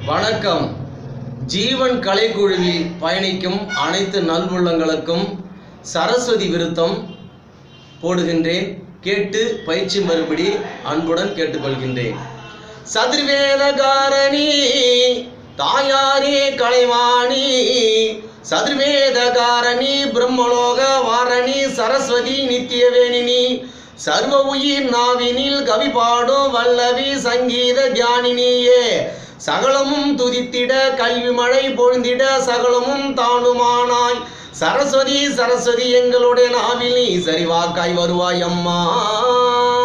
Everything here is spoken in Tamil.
வணக்கம் ஜீவன் கலைக்குழுவில் பயணிக்கும் அனைத்து நல்வுள்ளங்களுக்கும் சரஸ்வதி விருத்தம் போடுகின்றேன் கேட்டு பயிற்சி மறுபடி அன்புடன் கேட்டுக்கொள்கின்றேன் சதுர்வேதகாரணி தாயாரே கலைவாணி சதுர்வேதகாரணி பிரம்மலோக வாரணி சரஸ்வதி நித்தியவேணினி சர்வ உயிர் நாவினில் கவி பாடும் வல்லவி சங்கீத தியானினியே சகலமும் துதித்திட கல்வி மழை பொழுந்திட சகலமும் தானுமானாய் சரஸ்வதி சரஸ்வதி எங்களுடைய நாவில் நீ சரிவாக்காய் வருவாய் அம்மா